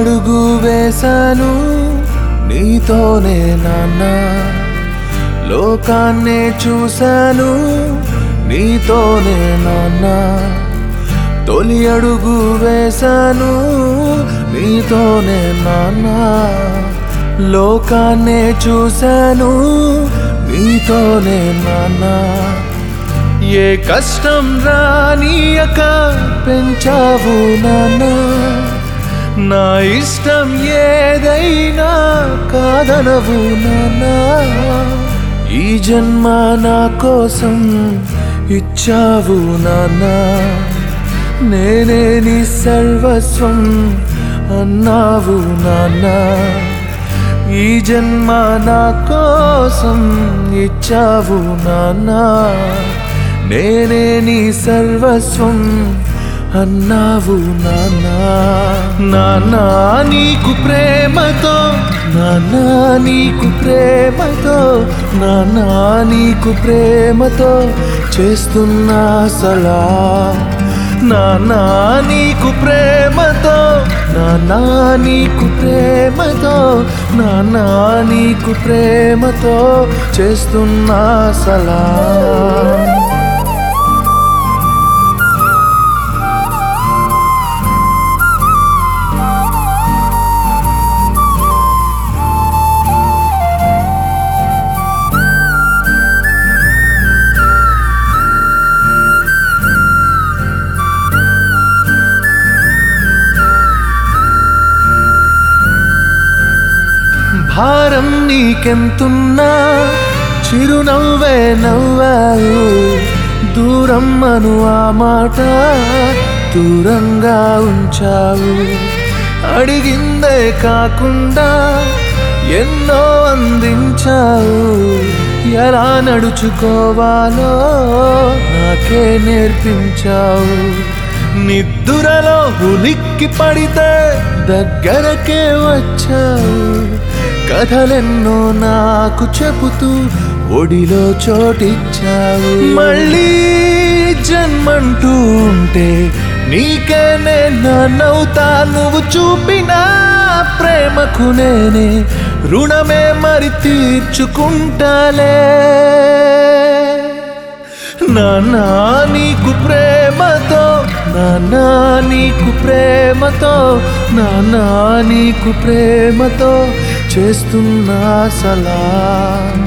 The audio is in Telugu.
అడుగు వేశాను నీతోనే నాన్న లోకాన్నే చూశాను నీతోనే నాన్న తొలి అడుగు వేశాను నీతోనే నాన్న లోకాన్నే చూశాను నీతోనే నాన్న ఏ కష్టం రానియక పెంచావు నాన్న నా ఇష్టం ఏదైనా కాదనవు నాన్న ఈ జన్మ నా కోసం ఇచ్చావు నాన్న నేనే నీ సర్వస్వం అన్నావు నాన్న ఈ జన్మ నా కోసం ఇచ్చావు నాన్న నేనే నీ సర్వస్వం అన్నావు నాన్న నాన్న నీకు ప్రేమతో నాన్న నీకు ప్రేమతో నాన్న నీకు ప్రేమతో చేస్తున్నా సలా నాన్న నీకు ప్రేమతో నాన్న నీకు ప్రేమతో నాన్న నీకు ప్రేమతో చేస్తున్నా సలా భారం నీకెంతున్నా చిరునవ్వే నవ్వావు దూరం అను ఆ మాట దూరంగా ఉంచావు అడిగిందే కాకుండా ఎన్నో అందించావు ఎలా నడుచుకోవాలో నాకే నేర్పించావు నిద్దురలో ఉలిక్కి పడితే దగ్గరకే వచ్చావు కథలెన్నో నాకు చెబుతూ ఒడిలో చోటిచ్చావు మళ్ళీ జన్మంటూ ఉంటే నీకే నేనవుతా నువ్వు చూపిన ప్రేమకు నేనే రుణమే మరి తీర్చుకుంటాలే నాన్నా నీకు ప్రేమతో నాన్నా నీకు ప్రేమతో నాన్నా నీకు ప్రేమతో చేస్తున్నా సలా